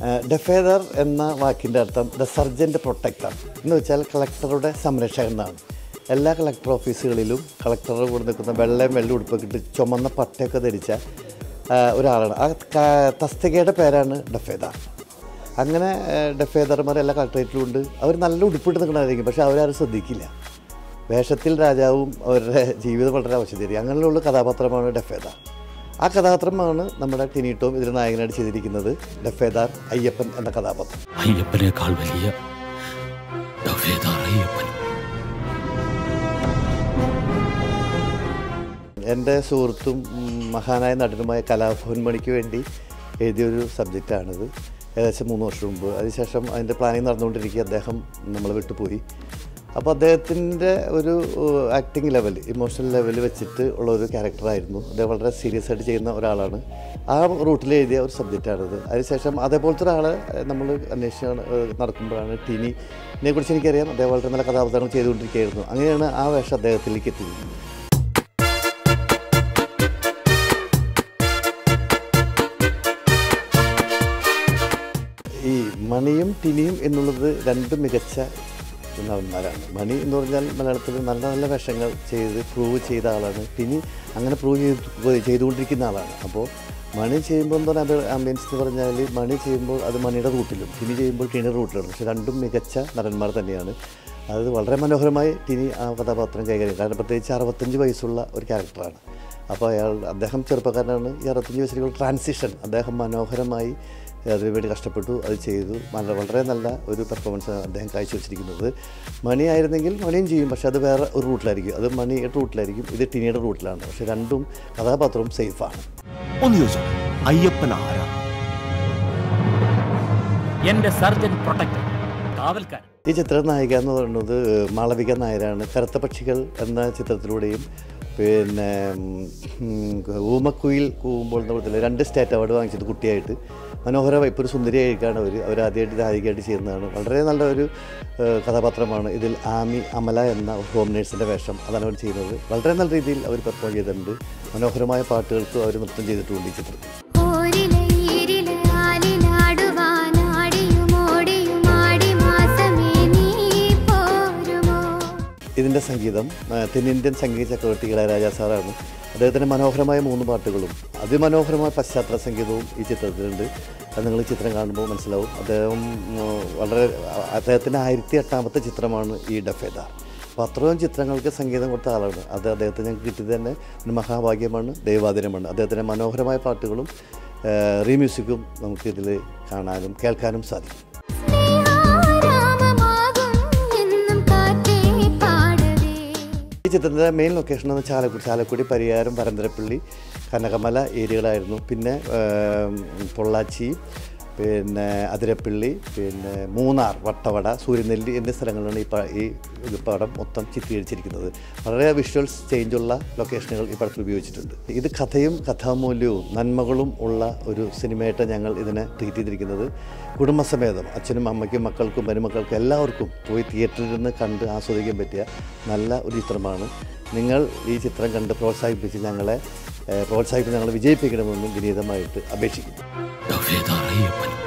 ഡെഫേദർ എന്ന വാക്കിൻ്റെ അർത്ഥം ദ സർജൻ്റ് പ്രൊട്ടക്ടർ എന്ന് വെച്ചാൽ കളക്ടറുടെ സംരക്ഷകൻ എന്നാണ് എല്ലാ കളക്ടർ ഓഫീസുകളിലും കളക്ടറുടെ കൂടെ നിൽക്കുന്ന വെള്ളയും വെള്ള ഉടുപ്പൊക്കെ ഇട്ട് ചുമന്ന പട്ടയൊക്കെ ധരിച്ച ആ, ഒരാളാണ് ആ ക- തസ്തികയുടെ പേരാണ് ഡെഫേദർ അങ്ങനെ ഡെഫേദർമാർ എല്ലാ കളക്ടറേറ്റിലും ഉണ്ട് അവർ നല്ല ഉടുപ്പിട്ട് നിൽക്കണമായിരിക്കും പക്ഷേ അവരാരും ശ്രദ്ധിക്കില്ല വേഷത്തിൽ രാജാവും അവരുടെ ജീവിതം വളരെ ആവശ്യത്തിരി അങ്ങനെയുള്ള കഥാപാത്രമാണ് ഡെഫേദാർ ആ കഥാപാത്രമാണ് നമ്മുടെ ടിനീട്ടോം ഇതിൽ നായകനായിട്ട് ചെയ്തിരിക്കുന്നത് ഡെഫേദാർ അയ്യപ്പൻ എന്ന കഥാപാത്രം അയ്യപ്പനേക്കാൾ വലിയ ദഫേദാർ അയ്യപ്പൻ എൻ്റെ സുഹൃത്തും ഉം, മഹാനായ നടനുമായ കലാഭവൻ മണിക്ക് വേണ്ടി എഴുതിയൊരു സബ്ജക്റ്റാണിത് ഏകദേശം മൂന്ന് വർഷം മുമ്പ് അതിനുശേഷം അതിൻ്റെ പ്ലാനിങ് നടന്നുകൊണ്ടിരിക്കുക അദ്ദേഹം നമ്മളെ വിട്ടുപോയി അപ്പോൾ അദ്ദേഹത്തിൻ്റെ ഒരു ആക്ടിങ് ലെവൽ ഇമോഷണൽ ലെവൽ വെച്ചിട്ട് ഉള്ള ഒരു ക്യാരക്ടറായിരുന്നു അദ്ദേഹം വളരെ സീരിയസ് ആയിട്ട് ചെയ്യുന്ന ഒരാളാണ് ആ റൂട്ടിൽ എഴുതിയ ഒരു സബ്ജക്റ്റാണിത് അതിനുശേഷം അതേപോലത്തെ ഒരാളെ നമ്മൾ അന്വേഷിച്ച് നടക്കുമ്പോഴാണ് ടിനിനെ കുറിച്ച് എനിക്കറിയാം അദ്ദേഹം വളരെ നല്ല കഥാപാത്രങ്ങൾ ചെയ്തുകൊണ്ടിരിക്കുകയായിരുന്നു അങ്ങനെയാണ് ആ വേഷം അദ്ദേഹത്തിലേക്ക് എത്തിയത് ഈ മണിയും ടിനിയും എന്നുള്ളത് രണ്ട് മികച്ച നടന്മാരാണ് മണി എന്ന് പറഞ്ഞാൽ മലയാളത്തിൽ നല്ല നല്ല വേഷങ്ങൾ ചെയ്ത് പ്രൂവ് ചെയ്ത ആളാണ് ടിനി അങ്ങനെ പ്രൂവ് ചെയ്ത് ചെയ്തുകൊണ്ടിരിക്കുന്ന ആളാണ് അപ്പോൾ മണി ചെയ്യുമ്പോൾ എന്ന് പറഞ്ഞാൽ ആംബിയൻസ് എന്ന് പറഞ്ഞാൽ മണി ചെയ്യുമ്പോൾ അത് മണിയുടെ റൂട്ടിലും ടിനി ചെയ്യുമ്പോൾ ടിനിയുടെ റൂട്ടിലാണ് പക്ഷേ രണ്ടും മികച്ച നടന്മാർ തന്നെയാണ് അത് വളരെ മനോഹരമായി ടിനി ആ കഥാപാത്രം കൈകാര്യം കാരണം പ്രത്യേകിച്ച് അറുപത്തഞ്ച് വയസ്സുള്ള ഒരു ക്യാരക്ടറാണ് അപ്പോൾ അയാൾ അദ്ദേഹം ചെറുപ്പക്കാരനാണ് ഈ അറുപത്തഞ്ച് വയസ്സിലേക്കുള്ള ട്രാൻസിഷൻ അദ്ദേഹം മനോഹരമായി അതിനുവേണ്ടി കഷ്ടപ്പെട്ടു അത് ചെയ്തു നല്ല വളരെ നല്ല ഒരു പെർഫോമൻസ് അദ്ദേഹം കാഴ്ചവെച്ചിരിക്കുന്നത് മണി ആയിരുന്നെങ്കിൽ മണിയും ചെയ്യും പക്ഷേ അത് വേറെ ഒരു റൂട്ടിലായിരിക്കും അത് മണിയുടെ റൂട്ടിലായിരിക്കും ഇത് ടിനിയുടെ റൂട്ടിലാണ് പക്ഷേ രണ്ടും കഥാപാത്രവും സേഫാണ് ഒന്ന് ചോദിച്ചോ അയ്യപ്പൻ ആരാ എന്റെ സർജൻ പ്രൊട്ടക്ടർ കാവൽക്കാരൻ ഈ ചിത്ര നായിക എന്ന് പറയുന്നത് മാളവിക നായരാണ് കറുത്ത പക്ഷികൾ എന്ന ചിത്രത്തിലൂടെയും പിന്നെ ഉം, ഊമക്കുയിൽ കൂവുമ്പോൾ എന്ന പടത്തിൽ രണ്ട് സ്റ്റേറ്റ് അവാർഡ് വാങ്ങിച്ചത് കുട്ടിയായിട്ട് മനോഹരമായി ഇപ്പോൾ ഒരു സുന്ദരിയായിട്ടാണ് അവർ അവർ ആദ്യമായിട്ട് നായികയായിട്ട് ചെയ്യുന്നതാണ് വളരെ നല്ല ഒരു ഏഹ്, കഥാപാത്രമാണ് ഇതിൽ ആമി അമല എന്ന ഹോം നേഴ്സിൻ്റെ വേഷം അതാണ് അവർ ചെയ്യുന്നത് വളരെ നല്ല രീതിയിൽ അവർ പെർഫോം ചെയ്തിട്ടുണ്ട് മനോഹരമായ പാട്ടുകൾക്ക് അവർ നൃത്തം ചെയ്തിട്ടുണ്ട് ഈ ചിത്രത്തിൽ ഓരിലയിരില് ആലിലാടുവാനാടിയുമോടിയുമാടി മാസമേ നീ പോരുമോ ഇതിൻ്റെ സംഗീതം ആ, തെന്നിന്ത്യൻ സംഗീത ചക്രവർത്തി ഇളയരാജ സാറാണ് അദ്ദേഹത്തിൻ്റെ മനോഹരമായ മൂന്ന് പാട്ടുകളും അതിമനോഹരമായ പശ്ചാത്തല സംഗീതവും ഈ ചിത്രത്തിലുണ്ട് അത് നിങ്ങൾ ഈ ചിത്രം കാണുമ്പോൾ മനസ്സിലാവും അദ്ദേഹം ഉം, വളരെ അദ്ദേഹത്തിൻ്റെ ആയിരത്തി എട്ടാമത്തെ ചിത്രമാണ് ഈ ഡഫേദാർ അപ്പോൾ അത്രയും ചിത്രങ്ങൾക്ക് സംഗീതം കൊടുത്ത ആളാണ് അത് അദ്ദേഹത്തിന് ഞങ്ങൾക്ക് കിട്ടിയത് തന്നെ ഒരു മഹാഭാഗ്യമാണ് ദൈവാദിനമാണ് അദ്ദേഹത്തിൻ്റെ മനോഹരമായ പാട്ടുകളും റീമ്യൂസിക്കും നമുക്കിതിൽ കാണാനും കേൾക്കാനും സാധിക്കും സ്നേഹാരാമമാകും എന്നും കാറ്റേ പാടവേ ഈ ചിത്രത്തിൻ്റെ മെയിൻ ലൊക്കേഷൻ എന്ന് ചാലക്കുടി ചാലക്കുടി പരിയാരം പരന്തരപ്പള്ളി കനകമല ഏരിയകളായിരുന്നു പിന്നെ ഏം, പൊള്ളാച്ചി പിന്നെ അതിരപ്പള്ളി പിന്നെ മൂന്നാർ വട്ടവട സൂര്യനെല്ലി എന്നീ സ്ഥലങ്ങളിലാണ് ഈ പ- ഈ ഇത് പടം മൊത്തം ചിത്രീകരിച്ചിരിക്കുന്നത് വളരെ വിഷ്വൽസ് ചേഞ്ചുള്ള ലൊക്കേഷനുകൾ ഈ പടത്തിൽ ഉപയോഗിച്ചിട്ടുണ്ട് ഇത് കഥയും കഥാമൂല്യവും നന്മകളും ഉള്ള ഒരു സിനിമയായിട്ട് ഞങ്ങൾ ഇതിനെ ട്രീറ്റ് ചെയ്തിരിക്കുന്നത് കുടുംബസമേതം അച്ഛനും അമ്മയ്ക്കും മക്കൾക്കും മരുമക്കൾക്കും എല്ലാവർക്കും പോയി തിയേറ്ററിൽ നിന്ന് കണ്ട് ആസ്വദിക്കാൻ പറ്റിയ നല്ല ഒരു ചിത്രമാണ് നിങ്ങൾ ഈ ചിത്രം കണ്ട് പ്രോത്സാഹിപ്പിച്ച് ഞങ്ങളെ ഏഹ്, പ്രോത്സാഹിപ്പിച്ച് ഞങ്ങളെ വിജയിപ്പിക്കണമെന്നും വിനീതമായിട്ട് അപേക്ഷിക്കുന്നു ദഫേദാർ അയ്യപ്പൻ